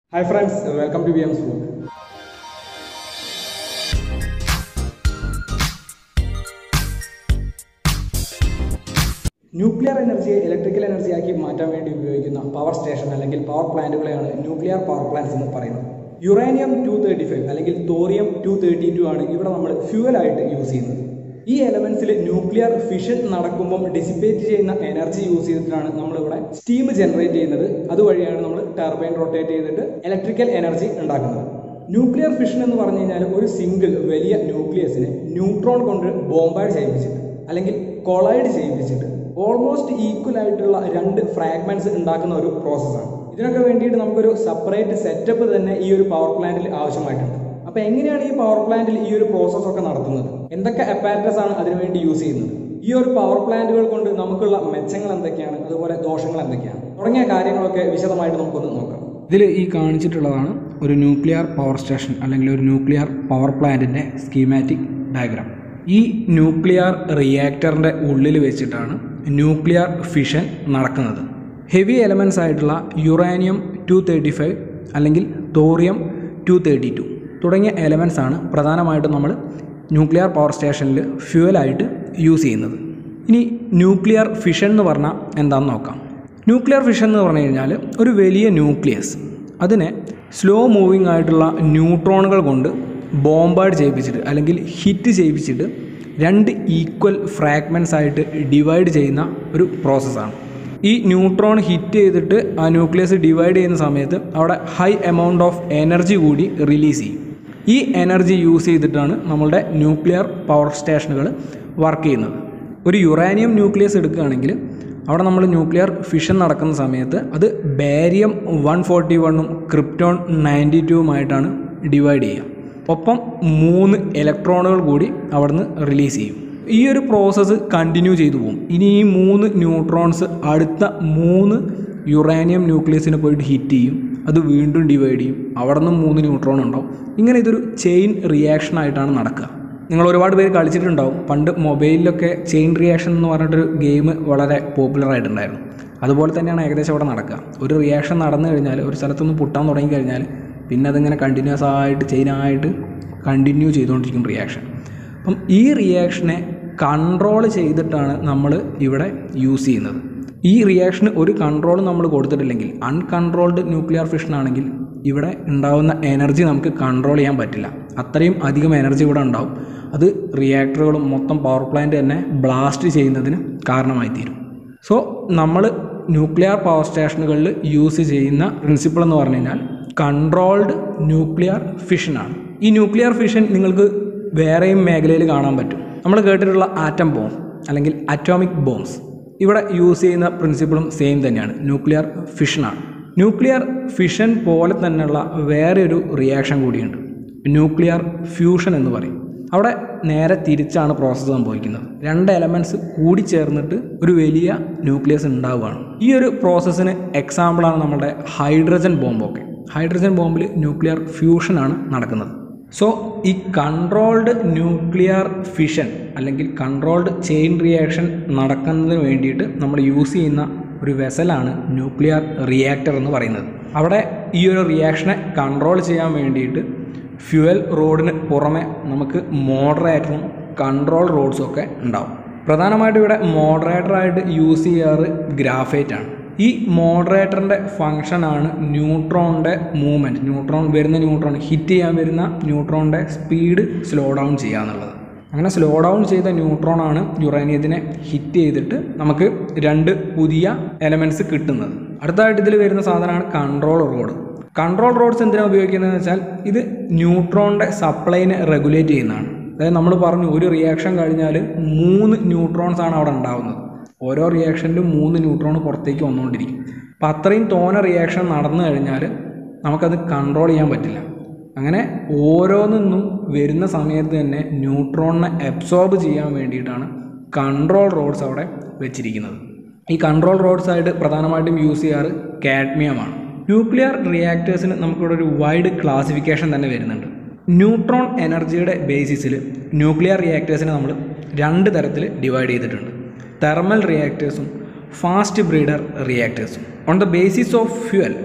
Hi friends, welcome to VM's Food. Nuclear എനർജിയെ electrical എനർജിയാക്കി മാറ്റാൻ വേണ്ടി ഉപയോഗിക്കുന്ന പവർ സ്റ്റേഷൻ അല്ലെങ്കിൽ പവർ പ്ലാന്റുകളെയാണ് ന്യൂക്ലിയർ പവർ പ്ലാന്റ്സ് എന്ന് പറയുന്നത് യുറേനിയം ടു തേർട്ടി ഫൈവ് അല്ലെങ്കിൽ തോറിയം ടു തേർട്ടി ടു ആണ് ഇവിടെ നമ്മൾ ഫ്യൂവലായിട്ട് യൂസ് ചെയ്യുന്നത് ഈ എലമെന്റ്സിൽ ന്യൂക്ലിയർ ഫിഷൻ നടക്കുമ്പോൾ ഡിസിപ്പേറ്റ് ചെയ്യുന്ന എനർജി യൂസ് ചെയ്തിട്ടാണ് നമ്മളിവിടെ സ്റ്റീം ജനറേറ്റ് ചെയ്യുന്നത് അതുവഴിയാണ് നമ്മൾ ടർബൈൻ റൊട്ടേറ്റ് ചെയ്തിട്ട് ഇലക്ട്രിക്കൽ എനർജി ഉണ്ടാക്കുന്നത് ന്യൂക്ലിയർ ഫിഷൻ എന്ന് പറഞ്ഞു കഴിഞ്ഞാൽ ഒരു സിംഗിൾ വലിയ ന്യൂക്ലിയസിനെ ന്യൂട്രോൺ കൊണ്ട് ബോംബാർഡ് ചെയ്യിപ്പിച്ചിട്ട് അല്ലെങ്കിൽ കൊളൈഡ് ചെയ്യിപ്പിച്ചിട്ട് ഓൾമോസ്റ്റ് ഈക്വൽ ആയിട്ടുള്ള രണ്ട് ഫ്രാഗ്മെന്റ്സ് ഉണ്ടാക്കുന്ന ഒരു പ്രോസസ്സാണ് ഇതിനൊക്കെ വേണ്ടിയിട്ട് നമുക്കൊരു സെപ്പറേറ്റ് സെറ്റപ്പ് തന്നെ ഈ ഒരു പവർ പ്ലാന്റിൽ ആവശ്യമായിട്ടുണ്ട് അപ്പൊ എങ്ങനെയാണ് ഈ പവർ പ്ലാന്റിൽ ഈ ഒരു പ്രോസസ് ഒക്കെ നടത്തുന്നത് എന്തൊക്കെ അപ്പാരറ്റസ് ആണ് അതിനുവേണ്ടി യൂസ് ചെയ്യുന്നത് ഈ ഒരു പവർ പ്ലാന്റുകൾ കൊണ്ട് നമുക്കുള്ള മെച്ചങ്ങൾ എന്തൊക്കെയാണ് അതുപോലെ ദോഷങ്ങൾ എന്തൊക്കെയാണ് തുടങ്ങിയ കാര്യങ്ങളൊക്കെ വിശദമായിട്ട് നമുക്കൊന്ന് നോക്കാം ഇതിൽ ഈ കാണിച്ചിട്ടുള്ളതാണ് ഒരു ന്യൂക്ലിയർ പവർ സ്റ്റേഷൻ അല്ലെങ്കിൽ ഒരു ന്യൂക്ലിയർ പവർ പ്ലാന്റിൻ്റെ സ്കീമാറ്റിക് ഡയഗ്രാം ഈ ന്യൂക്ലിയർ റിയാക്ടറിൻ്റെ ഉള്ളിൽ വെച്ചിട്ടാണ് ന്യൂക്ലിയർ ഫിഷൻ നടക്കുന്നത് ഹെവി എലമെൻസ് ആയിട്ടുള്ള യുറാനിയം ടു തേർട്ടി ഫൈവ് അല്ലെങ്കിൽ തോറിയം ടു തേർട്ടി ടു തുടങ്ങിയ എലമെൻസ് ആണ് പ്രധാനമായിട്ടും നമ്മൾ ന്യൂക്ലിയർ പവർ സ്റ്റേഷനിൽ ഫ്യൂവലായിട്ട് യൂസ് ചെയ്യുന്നത് ഇനി ന്യൂക്ലിയർ ഫിഷൻ എന്ന് പറഞ്ഞാൽ എന്താണെന്ന് നോക്കാം ന്യൂക്ലിയർ ഫിഷൻ എന്ന് പറഞ്ഞു കഴിഞ്ഞാൽ ഒരു വലിയ ന്യൂക്ലിയസ് അതിനെ സ്ലോ മൂവിങ് ആയിട്ടുള്ള ന്യൂട്രോണുകൾ കൊണ്ട് ബോംബാർഡ് ചെയ്യിപ്പിച്ചിട്ട് അല്ലെങ്കിൽ ഹിറ്റ് ചെയ്യിപ്പിച്ചിട്ട് രണ്ട് ഈക്വൽ ഫ്രാഗ്മെൻറ്റ്സ് ആയിട്ട് ഡിവൈഡ് ചെയ്യുന്ന ഒരു പ്രോസസ്സാണ് ഈ ന്യൂട്രോൺ ഹിറ്റ് ചെയ്തിട്ട് ആ ന്യൂക്ലിയസ് ഡിവൈഡ് ചെയ്യുന്ന സമയത്ത് അവിടെ ഹൈ എമൗണ്ട് ഓഫ് എനർജി കൂടി റിലീസ് ചെയ്യും ഈ എനർജി യൂസ് ചെയ്തിട്ടാണ് നമ്മളുടെ ന്യൂക്ലിയർ പവർ സ്റ്റേഷനുകൾ വർക്ക് ചെയ്യുന്നത് ഒരു യുറാനിയം ന്യൂക്ലിയസ് എടുക്കുകയാണെങ്കിൽ അവിടെ നമ്മൾ ന്യൂക്ലിയർ ഫിഷൻ നടക്കുന്ന സമയത്ത് അത് ബാരിയം വൺ ഫോർട്ടി വണ്ണും ക്രിപ്റ്റോൺ നയൻറ്റി ടുവുമായിട്ടാണ് ഡിവൈഡ് ചെയ്യുക ഒപ്പം മൂന്ന് ഇലക്ട്രോണുകൾ കൂടി അവിടുന്ന് റിലീസ് ചെയ്യും ഈ ഒരു പ്രോസസ്സ് കണ്ടിന്യൂ ചെയ്തു പോകും ഇനി ഈ മൂന്ന് ന്യൂട്രോൺസ് അടുത്ത മൂന്ന് യുറാനിയം ന്യൂക്ലിയസിനെ പോയിട്ട് ഹിറ്റ് ചെയ്യും അത് വീണ്ടും ഡിവൈഡ് ചെയ്യും അവിടെ നിന്നും മൂന്ന് ന്യൂട്രോൺ ഉണ്ടാവും ഇങ്ങനെ ഇതൊരു ചെയിൻ റിയാക്ഷൻ ആയിട്ടാണ് നടക്കുക നിങ്ങൾ ഒരുപാട് പേര് കളിച്ചിട്ടുണ്ടാവും പണ്ട് മൊബൈലിലൊക്കെ ചെയിൻ റിയാക്ഷൻ എന്ന് പറഞ്ഞിട്ടൊരു ഗെയിം വളരെ പോപ്പുലർ ആയിട്ടുണ്ടായിരുന്നു അതുപോലെ തന്നെയാണ് ഏകദേശം അവിടെ നടക്കുക ഒരു റിയാക്ഷൻ നടന്നു കഴിഞ്ഞാൽ ഒരു സ്ഥലത്തൊന്ന് പൊട്ടാൻ തുടങ്ങി കഴിഞ്ഞാൽ പിന്നെ അതിങ്ങനെ കണ്ടിന്യൂസ് ആയിട്ട് ചെയിനായിട്ട് കണ്ടിന്യൂ ചെയ്തുകൊണ്ടിരിക്കും റിയാക്ഷൻ അപ്പം ഈ റിയാക്ഷനെ കൺട്രോൾ ചെയ്തിട്ടാണ് നമ്മൾ ഇവിടെ യൂസ് ചെയ്യുന്നത് ഈ റിയാക്ഷന് ഒരു കൺട്രോൾ നമ്മൾ കൊടുത്തിട്ടില്ലെങ്കിൽ അൺകൺട്രോൾഡ് ന്യൂക്ലിയർ ഫിഷൻ ആണെങ്കിൽ ഇവിടെ ഉണ്ടാകുന്ന എനർജി നമുക്ക് കൺട്രോൾ ചെയ്യാൻ പറ്റില്ല അത്രയും അധികം എനർജി ഇവിടെ ഉണ്ടാവും അത് റിയാക്ടറുകളും മൊത്തം പവർ പ്ലാന്റ് തന്നെ ബ്ലാസ്റ്റ് ചെയ്യുന്നതിന് കാരണമായി തീരും സോ നമ്മൾ ന്യൂക്ലിയർ പവർ സ്റ്റേഷനുകളിൽ യൂസ് ചെയ്യുന്ന പ്രിൻസിപ്പിൾ എന്ന് പറഞ്ഞു കഴിഞ്ഞാൽ കൺട്രോൾഡ് ന്യൂക്ലിയർ ഫിഷനാണ് ഈ ന്യൂക്ലിയർ ഫിഷൻ നിങ്ങൾക്ക് വേറെയും മേഖലയിൽ കാണാൻ പറ്റും നമ്മൾ കേട്ടിട്ടുള്ള ആറ്റം ബോംബ് അല്ലെങ്കിൽ അറ്റോമിക് ബോംബ്സ് ഇവിടെ യൂസ് ചെയ്യുന്ന പ്രിൻസിപ്പിളും സെയിം തന്നെയാണ് ന്യൂക്ലിയർ ഫിഷനാണ് ന്യൂക്ലിയർ ഫിഷൻ പോലെ തന്നെയുള്ള വേറെ ഒരു റിയാക്ഷൻ കൂടിയുണ്ട് ന്യൂക്ലിയർ ഫ്യൂഷൻ എന്ന് പറയും അവിടെ നേരെ തിരിച്ചാണ് പ്രോസസ്സ് സംഭവിക്കുന്നത് രണ്ട് എലമെൻറ്റ്സ് കൂടി ചേർന്നിട്ട് ഒരു വലിയ ന്യൂക്ലിയസ് ഉണ്ടാവുകയാണ് ഈ ഒരു പ്രോസസ്സിന് എക്സാമ്പിളാണ് നമ്മുടെ ഹൈഡ്രജൻ ബോംബൊക്കെ ഹൈഡ്രജൻ ബോംബിൽ ന്യൂക്ലിയർ ഫ്യൂഷനാണ് നടക്കുന്നത് സോ ഈ കൺട്രോൾഡ് ന്യൂക്ലിയർ ഫിഷൻ അല്ലെങ്കിൽ കൺട്രോൾഡ് ചെയിൻ റിയാക്ഷൻ നടക്കുന്നതിന് വേണ്ടിയിട്ട് നമ്മൾ യൂസ് ചെയ്യുന്ന ഒരു വെസലാണ് ന്യൂക്ലിയർ റിയാക്ടർ എന്ന് പറയുന്നത് അവിടെ ഈ ഒരു റിയാക്ഷനെ കൺട്രോൾ ചെയ്യാൻ വേണ്ടിയിട്ട് ഫ്യുവൽ റോഡിന് പുറമെ നമുക്ക് മോഡറേറ്ററും കൺട്രോൾ റോഡ്സും ഒക്കെ ഉണ്ടാവും പ്രധാനമായിട്ടും ഇവിടെ മോഡറേറ്ററായിട്ട് യൂസ് ചെയ്യാറ് ഗ്രാഫൈറ്റ് ആണ് ഈ മോഡറേറ്ററിൻ്റെ ഫങ്ഷനാണ് ന്യൂട്രോണിൻ്റെ മൂവ്മെൻറ്റ് ന്യൂട്രോൺ വരുന്ന ന്യൂട്രോൺ ഹിറ്റ് ചെയ്യാൻ വരുന്ന ന്യൂട്രോണിൻ്റെ സ്പീഡ് സ്ലോ ഡൗൺ ചെയ്യുക എന്നുള്ളത് അങ്ങനെ സ്ലോ ഡൗൺ ചെയ്ത ന്യൂട്രോൺ ആണ് യുറേനിയത്തിനെ ഹിറ്റ് ചെയ്തിട്ട് നമുക്ക് രണ്ട് പുതിയ എലമെൻറ്റ്സ് കിട്ടുന്നത് അടുത്തതായിട്ട് ഇതിൽ വരുന്ന സാധനമാണ് കൺട്രോൾ റോഡ് കൺട്രോൾ റോഡ്സ് എന്തിനാണ് ഉപയോഗിക്കുന്നതെന്ന് വെച്ചാൽ ഇത് ന്യൂട്രോണിൻ്റെ സപ്ലൈനെ റെഗുലേറ്റ് ചെയ്യുന്നതാണ് അതായത് നമ്മൾ പറഞ്ഞു ഒരു റിയാക്ഷൻ കഴിഞ്ഞാൽ മൂന്ന് ന്യൂട്രോൺസ് ആണ് അവിടെ ഉണ്ടാവുന്നത് ഓരോ റിയാക്ഷനിലും മൂന്ന് ന്യൂട്രോൺ പുറത്തേക്ക് വന്നുകൊണ്ടിരിക്കും അപ്പോൾ അത്രയും തോന റിയാക്ഷൻ നടന്നു കഴിഞ്ഞാൽ നമുക്കത് കൺട്രോൾ ചെയ്യാൻ പറ്റില്ല അങ്ങനെ ഓരോന്നിന്നും വരുന്ന സമയത്ത് തന്നെ ന്യൂട്രോണിനെ അബ്സോർബ് ചെയ്യാൻ വേണ്ടിയിട്ടാണ് കൺട്രോൾ റോഡ്സ് അവിടെ വെച്ചിരിക്കുന്നത് ഈ കൺട്രോൾ റോഡ്സ് ആയിട്ട് പ്രധാനമായിട്ടും യൂസ് ചെയ്യാറ് കാഡ്മിയമാണ് ന്യൂക്ലിയർ റിയാക്ടേഴ്സിന് നമുക്കിവിടെ ഒരു വൈഡ് ക്ലാസിഫിക്കേഷൻ തന്നെ വരുന്നുണ്ട് ന്യൂട്രോൺ എനർജിയുടെ ബേസിസിൽ ന്യൂക്ലിയർ റിയാക്ടേഴ്സിനെ നമ്മൾ രണ്ട് തരത്തിൽ ഡിവൈഡ് ചെയ്തിട്ടുണ്ട് തെർമൽ റിയാക്ടേഴ്സും ഫാസ്റ്റ് ബ്രീഡർ റിയാക്ടേഴ്സും on the basis of fuel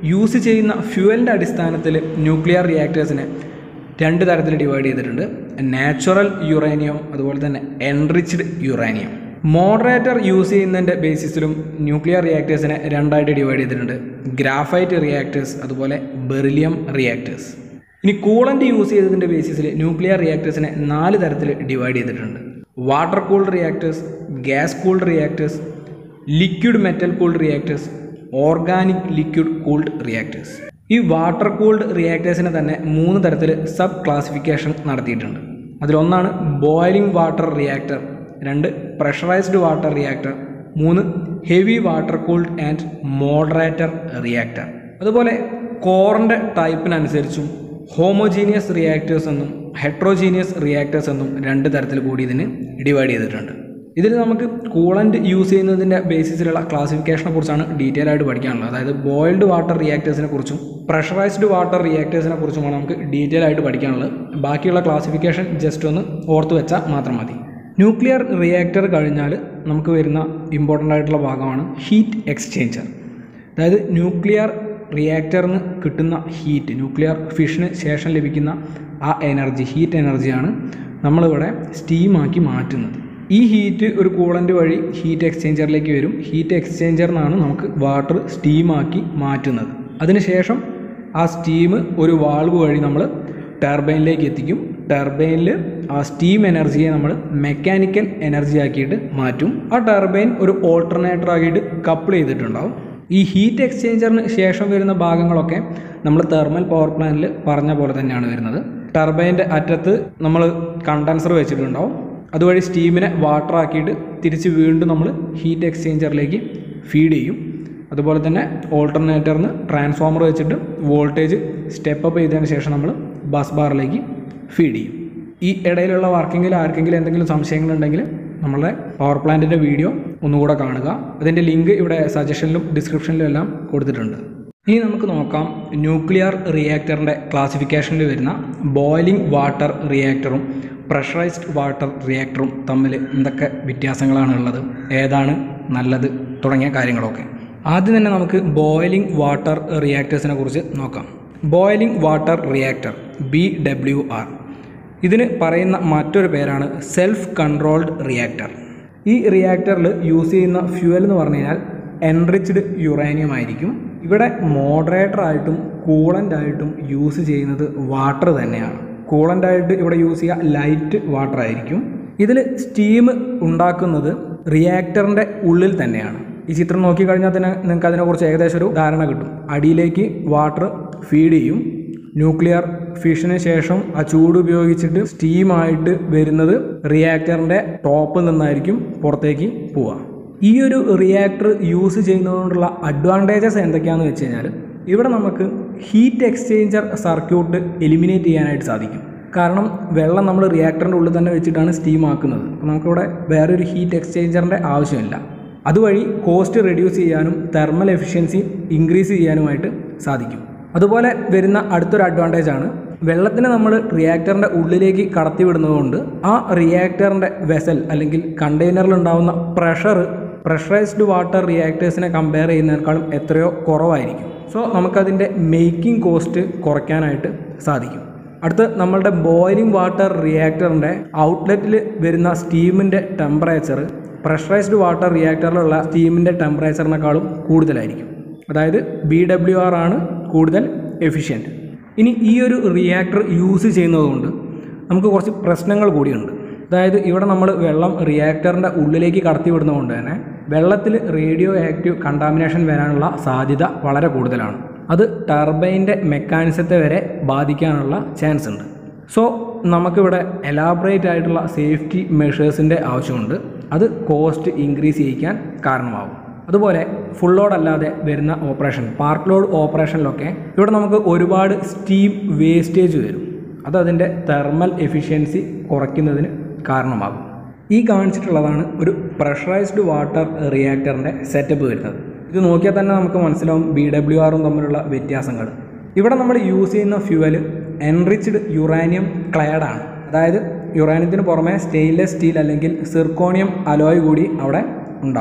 use ചെയ്യുന്ന ഫ്യൂവലിൻ്റെ അടിസ്ഥാനത്തിൽ ന്യൂക്ലിയർ റിയാക്ടേഴ്സിനെ രണ്ട് തരത്തിൽ ഡിവൈഡ് ചെയ്തിട്ടുണ്ട് നാച്ചുറൽ യുറേനിയം അതുപോലെ തന്നെ എൻറിച്ച്ഡ് യുറേനിയം മോഡറേറ്റർ യൂസ് ചെയ്യുന്നതിൻ്റെ ബേസിസിലും ന്യൂക്ലിയർ റിയാക്ടേഴ്സിനെ രണ്ടായിട്ട് ഡിവൈഡ് ചെയ്തിട്ടുണ്ട് ഗ്രാഫൈറ്റ് റിയാക്ടേഴ്സ് അതുപോലെ ബെറിലിയം റിയാക്ടേഴ്സ് ഇനി കൂളൻ്റ് യൂസ് ചെയ്തതിൻ്റെ ബേസിസിൽ ന്യൂക്ലിയർ റിയാക്ടേഴ്സിനെ നാല് തരത്തിൽ ഡിവൈഡ് ചെയ്തിട്ടുണ്ട് water cooled reactors gas cooled reactors liquid metal cooled reactors organic liquid cooled reactors ഈ വാട്ടർ കൂൾഡ് റിയാക്ടേഴ്സിനെ തന്നെ മൂന്ന് തരത്തിൽ സബ് ക്ലാസിഫിക്കേഷൻ നടത്തിയിട്ടുണ്ട് അതിലൊന്നാണ് ബോയിലിംഗ് വാട്ടർ റിയാക്ടർ രണ്ട് പ്രഷറൈസ്ഡ് വാട്ടർ റിയാക്ടർ മൂന്ന് heavy water cooled and moderator reactor അതുപോലെ കോറിൻ്റെ ടൈപ്പിനനുസരിച്ചും ഹോമോജീനിയസ് റിയാക്ടേഴ്സ് എന്നും ഹെട്രോജീനിയസ് റിയാക്ടേഴ്സ് എന്നും രണ്ട് തരത്തിൽ കൂടി ഇതിന് ഡിവൈഡ് ചെയ്തിട്ടുണ്ട് ഇതിൽ നമുക്ക് കൂളൻ്റ് യൂസ് ചെയ്യുന്നതിൻ്റെ ബേസിസിലുള്ള ക്ലാസിഫിക്കേഷനെ കുറിച്ചാണ് ഡീറ്റെയിൽ ആയിട്ട് പഠിക്കാനുള്ളത് അതായത് ബോയിൽഡ് വാട്ടർ റിയാക്ടേഴ്സിനെ കുറിച്ചും പ്രഷറൈസ്ഡ് വാട്ടർ റിയാക്ടേഴ്സിനെ കുറിച്ചുമാണ് നമുക്ക് ഡീറ്റെയിൽ ആയിട്ട് പഠിക്കാനുള്ളത് ബാക്കിയുള്ള ക്ലാസിഫിക്കേഷൻ ജസ്റ്റ് ഒന്ന് ഓർത്ത് വെച്ചാൽ മാത്രം മതി ന്യൂക്ലിയർ റിയാക്ടർ കഴിഞ്ഞാൽ നമുക്ക് വരുന്ന ഇമ്പോർട്ടൻ്റ് ആയിട്ടുള്ള ഭാഗമാണ് ഹീറ്റ് എക്സ്ചേഞ്ചർ അതായത് ന്യൂക്ലിയർ റിയാക്ടറിന് കിട്ടുന്ന ഹീറ്റ് ന്യൂക്ലിയർ ഫിഷന് ശേഷം ലഭിക്കുന്ന ആ എനർജി ഹീറ്റ് എനർജിയാണ് നമ്മളിവിടെ സ്റ്റീമാക്കി മാറ്റുന്നത് ഈ ഹീറ്റ് ഒരു കൂളൻ്റ് വഴി ഹീറ്റ് എക്സ്ചേഞ്ചറിലേക്ക് വരും ഹീറ്റ് എക്സ്ചേഞ്ചറിനാണ് നമുക്ക് വാട്ടർ സ്റ്റീമാക്കി മാറ്റുന്നത് അതിനുശേഷം ആ സ്റ്റീം ഒരു വാൾവ് വഴി നമ്മൾ ടർബൈനിലേക്ക് എത്തിക്കും ടർബൈനിൽ ആ സ്റ്റീം എനർജിയെ നമ്മൾ മെക്കാനിക്കൽ എനർജി ആക്കിയിട്ട് മാറ്റും ആ ടർബൈൻ ഒരു ഓൾട്ടർനേറ്റർ ആക്കിയിട്ട് കപ്പിൾ ചെയ്തിട്ടുണ്ടാവും ഈ ഹീറ്റ് എക്സ്ചേഞ്ചറിന് ശേഷം വരുന്ന ഭാഗങ്ങളൊക്കെ നമ്മൾ തെർമൽ പവർ പ്ലാന്റിൽ പറഞ്ഞ പോലെ തന്നെയാണ് വരുന്നത് ടർബൈൻ്റെ അറ്റത്ത് നമ്മൾ കണ്ടൻസർ വെച്ചിട്ടുണ്ടാവും അതുവഴി സ്റ്റീമിനെ വാട്ടർ ആക്കിയിട്ട് തിരിച്ച് വീണ്ടും നമ്മൾ ഹീറ്റ് എക്സ്ചേഞ്ചറിലേക്ക് ഫീഡ് ചെയ്യും അതുപോലെ തന്നെ ഓൾട്ടർനേറ്ററിന് ട്രാൻസ്ഫോമർ വെച്ചിട്ട് വോൾട്ടേജ് സ്റ്റെപ്പ് അപ്പ് ചെയ്തതിന് ശേഷം നമ്മൾ ബസ് ബാറിലേക്ക് ഫീഡ് ചെയ്യും ഈ ഇടയിലുള്ള വർക്കിങ്ങിൽ ആർക്കെങ്കിലും എന്തെങ്കിലും സംശയങ്ങളുണ്ടെങ്കിൽ നമ്മളുടെ പവർ പ്ലാന്റിൻ്റെ വീഡിയോ ഒന്നുകൂടെ കാണുക അതിൻ്റെ ലിങ്ക് ഇവിടെ സജഷനിലും ഡിസ്ക്രിപ്ഷനിലും എല്ലാം കൊടുത്തിട്ടുണ്ട് ഇനി നമുക്ക് നോക്കാം ന്യൂക്ലിയർ റിയാക്ടറിൻ്റെ ക്ലാസിഫിക്കേഷനിൽ വരുന്ന ബോയിലിംഗ് വാട്ടർ റിയാക്ടറും പ്രഷറൈസ്ഡ് വാട്ടർ റിയാക്ടറും തമ്മിൽ എന്തൊക്കെ വ്യത്യാസങ്ങളാണ് ഉള്ളത് ഏതാണ് നല്ലത് തുടങ്ങിയ കാര്യങ്ങളൊക്കെ ആദ്യം തന്നെ നമുക്ക് ബോയിലിംഗ് വാട്ടർ റിയാക്ടേഴ്സിനെ കുറിച്ച് നോക്കാം boiling water reactor B W R ഇതിന് പറയുന്ന മറ്റൊരു പേരാണ് സെൽഫ് കൺട്രോൾഡ് റിയാക്ടർ ഈ റിയാക്ടറിൽ യൂസ് ചെയ്യുന്ന ഫ്യൂവൽ എന്ന് പറഞ്ഞു കഴിഞ്ഞാൽ എൻറിച്ച്ഡ് യുറേനിയം ആയിരിക്കും ഇവിടെ മോഡറേറ്റർ ആയിട്ടും കൂളൻ്റ് ആയിട്ടും യൂസ് ചെയ്യുന്നത് വാട്ടർ തന്നെയാണ് കൂളൻ്റ് ആയിട്ട് ഇവിടെ യൂസ് ചെയ്യുക ലൈറ്റ് വാട്ടർ ആയിരിക്കും ഇതിൽ സ്റ്റീം ഉണ്ടാക്കുന്നത് റിയാക്ടറിൻ്റെ ഉള്ളിൽ തന്നെയാണ് ഈ ചിത്രം നോക്കിക്കഴിഞ്ഞാൽ തന്നെ നിങ്ങൾക്ക് അതിനെക്കുറിച്ച് ഏകദേശം ഒരു ധാരണ കിട്ടും അടിയിലേക്ക് വാട്ടർ ഫീഡ് ചെയ്യും ന്യൂക്ലിയർ ഫിഷന് ശേഷം ആ ചൂട് ഉപയോഗിച്ചിട്ട് സ്റ്റീമായിട്ട് വരുന്നത് റിയാക്ടറിൻ്റെ ടോപ്പിൽ നിന്നായിരിക്കും പുറത്തേക്ക് പോവുക ഈ ഒരു റിയാക്ടർ യൂസ് ചെയ്യുന്നതുകൊണ്ടുള്ള അഡ്വാൻറ്റേജസ് എന്തൊക്കെയാണെന്ന് വെച്ച് കഴിഞ്ഞാൽ ഇവിടെ നമുക്ക് ഹീറ്റ് എക്സ്ചേഞ്ചർ സർക്യൂട്ട് എലിമിനേറ്റ് ചെയ്യാനായിട്ട് സാധിക്കും കാരണം വെള്ളം നമ്മൾ റിയാക്ടറിൻ്റെ ഉള്ളിൽ തന്നെ വെച്ചിട്ടാണ് സ്റ്റീം ആക്കുന്നത് അപ്പോൾ നമുക്കിവിടെ വേറൊരു ഹീറ്റ് എക്സ്ചേഞ്ചറിൻ്റെ ആവശ്യമില്ല അതുവഴി കോസ്റ്റ് റെഡ്യൂസ് ചെയ്യാനും തെർമൽ എഫിഷ്യൻസി ഇൻക്രീസ് ചെയ്യാനുമായിട്ട് സാധിക്കും അതുപോലെ വരുന്ന അടുത്തൊരു അഡ്വാൻറ്റേജ് ആണ് വെള്ളത്തിനെ നമ്മൾ റിയാക്ടറിൻ്റെ ഉള്ളിലേക്ക് കടത്തിവിടുന്നതുകൊണ്ട് ആ റിയാക്ടറിൻ്റെ വെസൽ അല്ലെങ്കിൽ കണ്ടെയ്നറിൽ ഉണ്ടാകുന്ന പ്രഷർ പ്രഷറൈസ്ഡ് വാട്ടർ റിയാക്ടേഴ്സിനെ കമ്പയർ ചെയ്യുന്നതിനേക്കാളും എത്രയോ കുറവായിരിക്കും സോ നമുക്കതിൻ്റെ മേക്കിംഗ് കോസ്റ്റ് കുറയ്ക്കാനായിട്ട് സാധിക്കും അടുത്ത് നമ്മളുടെ ബോയിലിംഗ് വാട്ടർ റിയാക്ടറിൻ്റെ ഔട്ട്ലെറ്റിൽ വരുന്ന സ്റ്റീമിൻ്റെ ടെമ്പറേച്ചർ പ്രഷറൈസ്ഡ് വാട്ടർ റിയാക്ടറിലുള്ള സ്റ്റീമിൻ്റെ ടെമ്പറേച്ചറിനേക്കാളും കൂടുതലായിരിക്കും അതായത് ബി ഡബ്ല്യു ആർ ആണ് കൂടുതൽ എഫിഷ്യൻറ്റ് ഇനി ഈ ഒരു റിയാക്ടർ യൂസ് ചെയ്യുന്നതുകൊണ്ട് നമുക്ക് കുറച്ച് പ്രശ്നങ്ങൾ കൂടിയുണ്ട് അതായത് ഇവിടെ നമ്മൾ വെള്ളം റിയാക്ടറിൻ്റെ ഉള്ളിലേക്ക് കടത്തി വിടുന്നതുകൊണ്ട് തന്നെ വെള്ളത്തിൽ റേഡിയോ ആക്റ്റീവ് കണ്ടാമിനേഷൻ വരാനുള്ള സാധ്യത വളരെ കൂടുതലാണ് അത് ടർബൈൻ്റെ മെക്കാനിസത്തെ വരെ ബാധിക്കാനുള്ള ചാൻസ് ഉണ്ട് സോ നമുക്കിവിടെ എലാബറേറ്റ് ആയിട്ടുള്ള സേഫ്റ്റി മെഷേഴ്സിൻ്റെ ആവശ്യമുണ്ട് അത് കോസ്റ്റ് ഇൻക്രീസ് ചെയ്യിക്കാൻ കാരണമാകും അതുപോലെ ഫുൾ ലോഡ് അല്ലാതെ വരുന്ന ഓപ്പറേഷൻ പാർക്ക് ലോഡ് ഓപ്പറേഷനിലൊക്കെ ഇവിടെ നമുക്ക് ഒരുപാട് സ്റ്റീം വേസ്റ്റേജ് വരും അത് അതിൻ്റെ തെർമൽ എഫിഷ്യൻസി കുറയ്ക്കുന്നതിന് കാരണമാകും ഈ കാണിച്ചിട്ടുള്ളതാണ് ഒരു പ്രഷറൈസ്ഡ് വാട്ടർ റിയാക്ടറിൻ്റെ സെറ്റപ്പ് വരുന്നത് ഇത് നോക്കിയാൽ തന്നെ നമുക്ക് മനസ്സിലാവും ബി ഡബ്ല്യു ആറും തമ്മിലുള്ള വ്യത്യാസങ്ങൾ ഇവിടെ നമ്മൾ യൂസ് ചെയ്യുന്ന ഫ്യൂവൽ എൻറിച്ച്ഡ് യുറാനിയം ക്ലയഡാണ് അതായത് യുറാനിയത്തിന് പുറമെ സ്റ്റെയിൻലെസ് സ്റ്റീൽ അല്ലെങ്കിൽ സിർക്കോണിയം അലോയ് കൂടി അവിടെ ഉണ്ടാവും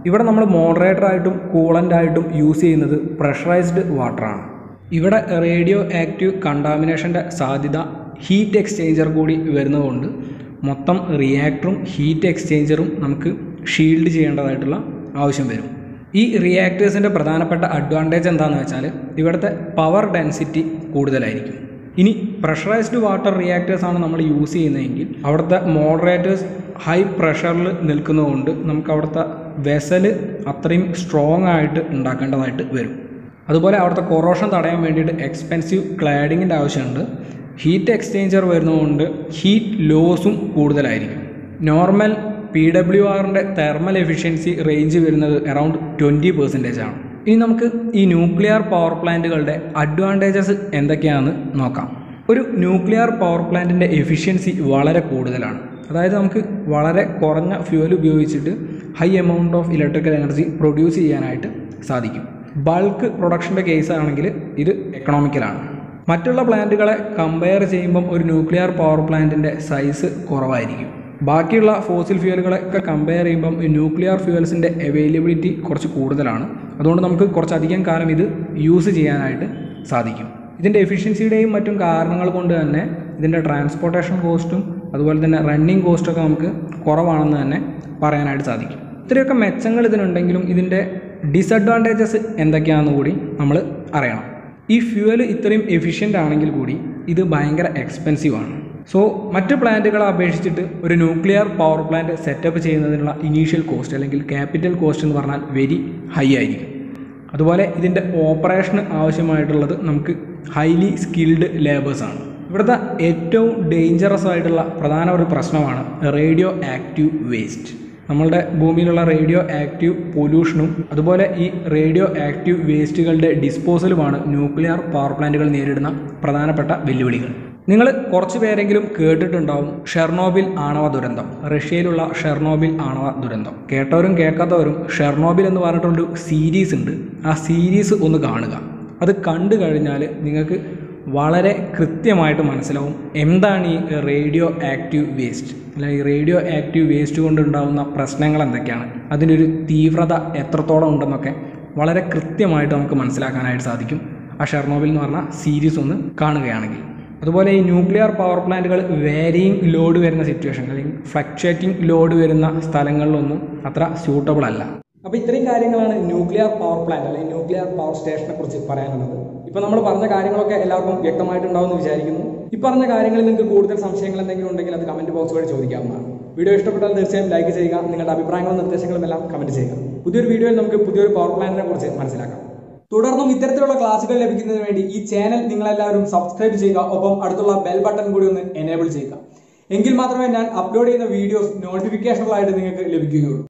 ഇവിടെ നമ്മൾ മോഡറേറ്റർ ആയിട്ടും കൂളൻ്റ് ആയിട്ടും യൂസ് ചെയ്യുന്നത് പ്രഷറൈസ്ഡ് വാട്ടറാണ് ഇവിടെ റേഡിയോ ആക്റ്റീവ് കണ്ടാമിനേഷൻ്റെ സാധ്യത ഹീറ്റ് എക്സ്ചേഞ്ചർ കൂടി വരുന്നതുകൊണ്ട് മൊത്തം റിയാക്ടറും ഹീറ്റ് എക്സ്ചേഞ്ചറും നമുക്ക് ഷീൽഡ് ചെയ്യേണ്ടതായിട്ടുള്ള ആവശ്യം വരും ഈ റിയാക്ടേഴ്സിൻ്റെ പ്രധാനപ്പെട്ട അഡ്വാൻറ്റേജ് എന്താണെന്ന് വെച്ചാൽ ഇവിടുത്തെ പവർ ഡെൻസിറ്റി കൂടുതലായിരിക്കും ഇനി പ്രഷറൈസ്ഡ് വാട്ടർ റിയാക്ടേഴ്സ് ആണ് നമ്മൾ യൂസ് ചെയ്യുന്നതെങ്കിൽ അവിടുത്തെ മോഡറേറ്റേഴ്സ് ഹൈ പ്രഷറിൽ നിൽക്കുന്നതുകൊണ്ട് നമുക്ക് അവിടുത്തെ വെസൽ അത്രയും സ്ട്രോങ് ആയിട്ട് ഉണ്ടാക്കേണ്ടതായിട്ട് വരും അതുപോലെ അവിടുത്തെ കൊറോഷൻ തടയാൻ വേണ്ടിയിട്ട് എക്സ്പെൻസീവ് ക്ലാഡിങ്ങിൻ്റെ ആവശ്യമുണ്ട് ഹീറ്റ് എക്സ്ചേഞ്ചർ വരുന്നതുകൊണ്ട് ഹീറ്റ് ലോസും കൂടുതലായിരിക്കും നോർമൽ പി ഡബ്ല്യു ആറിൻ്റെ തെർമൽ എഫിഷ്യൻസി റേഞ്ച് വരുന്നത് അറൗണ്ട് ട്വൻറ്റി പെർസെൻറ്റേജ് ആണ് ഇനി നമുക്ക് ഈ ന്യൂക്ലിയർ പവർ പ്ലാന്റുകളുടെ അഡ്വാൻറ്റേജസ് എന്തൊക്കെയാണെന്ന് നോക്കാം ഒരു ന്യൂക്ലിയർ പവർ പ്ലാന്റിൻ്റെ എഫിഷ്യൻസി വളരെ കൂടുതലാണ് അതായത് നമുക്ക് വളരെ കുറഞ്ഞ ഫ്യൂവൽ ഉപയോഗിച്ചിട്ട് high amount of electrical energy produce ചെയ്യാനായിട്ട് സാധിക്കും ബൾക്ക് പ്രൊഡക്ഷൻ്റെ കേസ് ആണെങ്കിൽ ഇത് എക്കണോമിക്കലാണ് മറ്റുള്ള പ്ലാന്റുകളെ കമ്പയർ ചെയ്യുമ്പം ഒരു ന്യൂക്ലിയർ പവർ പ്ലാന്റിൻ്റെ സൈസ് കുറവായിരിക്കും ബാക്കിയുള്ള ഫോസിൽ ഫ്യൂവലുകളൊക്കെ കമ്പയർ ചെയ്യുമ്പം ഈ ന്യൂക്ലിയർ ഫ്യൂവൽസിൻ്റെ അവൈലബിലിറ്റി കുറച്ച് കൂടുതലാണ് അതുകൊണ്ട് നമുക്ക് കുറച്ചധികം കാലം ഇത് യൂസ് ചെയ്യാനായിട്ട് സാധിക്കും ഇതിൻ്റെ എഫിഷ്യൻസിയുടെയും മറ്റും കാരണങ്ങൾ കൊണ്ട് തന്നെ ഇതിൻ്റെ ട്രാൻസ്പോർട്ടേഷൻ കോസ്റ്റും അതുപോലെ തന്നെ റണ്ണിങ് കോസ്റ്റൊക്കെ നമുക്ക് കുറവാണെന്ന് തന്നെ പറയാനായിട്ട് സാധിക്കും ഇത്രയൊക്കെ മെച്ചങ്ങൾ ഇതിനുണ്ടെങ്കിലും ഇതിൻ്റെ ഡിസഡ്വാൻറ്റേജസ് എന്തൊക്കെയാണെന്ന് കൂടി നമ്മൾ അറിയണം ഈ ഫ്യൂവൽ ഇത്രയും എഫിഷ്യൻ്റ് ആണെങ്കിൽ കൂടി ഇത് ഭയങ്കര എക്സ്പെൻസീവ് ആണ് സോ മറ്റ് പ്ലാന്റുകളെ അപേക്ഷിച്ചിട്ട് ഒരു ന്യൂക്ലിയർ പവർ പ്ലാന്റ് സെറ്റപ്പ് ചെയ്യുന്നതിനുള്ള ഇനീഷ്യൽ കോസ്റ്റ് അല്ലെങ്കിൽ ക്യാപിറ്റൽ കോസ്റ്റ് എന്ന് പറഞ്ഞാൽ വെരി ഹൈ ആയിരിക്കും അതുപോലെ ഇതിൻ്റെ ഓപ്പറേഷന് ആവശ്യമായിട്ടുള്ളത് നമുക്ക് ഹൈലി സ്കിൽഡ് ലേബേഴ്സാണ് ഇവിടുത്തെ ഏറ്റവും ഡേഞ്ചറസ് ആയിട്ടുള്ള പ്രധാന ഒരു പ്രശ്നമാണ് റേഡിയോ ആക്റ്റീവ് വേസ്റ്റ് നമ്മളുടെ ഭൂമിയിലുള്ള റേഡിയോ ആക്റ്റീവ് പൊല്യൂഷനും അതുപോലെ ഈ റേഡിയോ ആക്റ്റീവ് വേസ്റ്റുകളുടെ ഡിസ്പോസലുമാണ് ന്യൂക്ലിയർ പവർ പ്ലാന്റുകൾ നേരിടുന്ന പ്രധാനപ്പെട്ട വെല്ലുവിളികൾ നിങ്ങൾ കുറച്ച് പേരെങ്കിലും കേട്ടിട്ടുണ്ടാവും ഷെർണോബിൽ ആണവ ദുരന്തം റഷ്യയിലുള്ള ഷെർണോബിൽ ആണവ ദുരന്തം കേട്ടവരും കേൾക്കാത്തവരും ഷെർണോബിൽ എന്ന് പറഞ്ഞിട്ടൊരു സീരീസ് ഉണ്ട് ആ സീരീസ് ഒന്ന് കാണുക അത് കണ്ടു കഴിഞ്ഞാൽ നിങ്ങൾക്ക് വളരെ കൃത്യമായിട്ട് മനസ്സിലാവും എന്താണ് ഈ റേഡിയോ ആക്റ്റീവ് വേസ്റ്റ് അല്ലെങ്കിൽ റേഡിയോ ആക്റ്റീവ് വേസ്റ്റ് കൊണ്ടുണ്ടാകുന്ന പ്രശ്നങ്ങൾ എന്തൊക്കെയാണ് അതിൻ്റെ ഒരു തീവ്രത എത്രത്തോളം ഉണ്ടെന്നൊക്കെ വളരെ കൃത്യമായിട്ട് നമുക്ക് മനസ്സിലാക്കാനായിട്ട് സാധിക്കും ആ ഷെർണോബിൽ എന്ന് പറഞ്ഞ സീരീസ് ഒന്ന് കാണുകയാണെങ്കിൽ അതുപോലെ ഈ ന്യൂക്ലിയർ പവർ പ്ലാന്റുകൾ വേരിയിങ് ലോഡ് വരുന്ന സിറ്റുവേഷൻ അല്ലെങ്കിൽ ഫ്ലക്ച്വേറ്റിംഗ് ലോഡ് വരുന്ന സ്ഥലങ്ങളിലൊന്നും അത്ര സ്യൂട്ടബിൾ അല്ല അപ്പോൾ ഇത്രയും കാര്യങ്ങളാണ് ന്യൂക്ലിയർ പവർ പ്ലാന്റ് അല്ലെങ്കിൽ ന്യൂക്ലിയർ പവർ സ്റ്റേഷനെ കുറിച്ച് പറയാനുള്ളത് ഇപ്പൊ നമ്മൾ പറഞ്ഞ കാര്യങ്ങളൊക്കെ എല്ലാവർക്കും വ്യക്തമായിട്ടുണ്ടാവുമെന്ന് വിചാരിക്കുന്നു ഈ പറഞ്ഞ കാര്യങ്ങളിൽ നിങ്ങൾക്ക് കൂടുതൽ സംശയങ്ങൾ എന്തെങ്കിലും ഉണ്ടെങ്കിൽ അത് കമന്റ് ബോക്സ് വഴി ചോദിക്കാവുന്നതാണ് വീഡിയോ ഇഷ്ടപ്പെട്ടാൽ തീർച്ചയായും ലൈക്ക് ചെയ്യുക നിങ്ങളുടെ അഭിപ്രായങ്ങളും നിർദ്ദേശങ്ങളും എല്ലാം കമന്റ് ചെയ്യുക പുതിയൊരു വീഡിയോയിൽ നമുക്ക് പുതിയൊരു പവർ പ്ലാന്റിനെ കുറിച്ച് മനസ്സിലാക്കാം തുടർന്നും ഇത്തരത്തിലുള്ള ക്ലാസുകൾ ലഭിക്കുന്നതിന് വേണ്ടി ഈ ചാനൽ നിങ്ങളെല്ലാവരും സബ്സ്ക്രൈബ് ചെയ്യുക ഒപ്പം അടുത്തുള്ള ബെൽ ബട്ടൺ കൂടി ഒന്ന് എനേബിൾ ചെയ്യുക എങ്കിൽ മാത്രമേ ഞാൻ അപ്ലോഡ് ചെയ്യുന്ന വീഡിയോസ് നോട്ടിഫിക്കേഷനുകളായിട്ട് നിങ്ങൾക്ക് ലഭിക്കുകയുള്ളൂ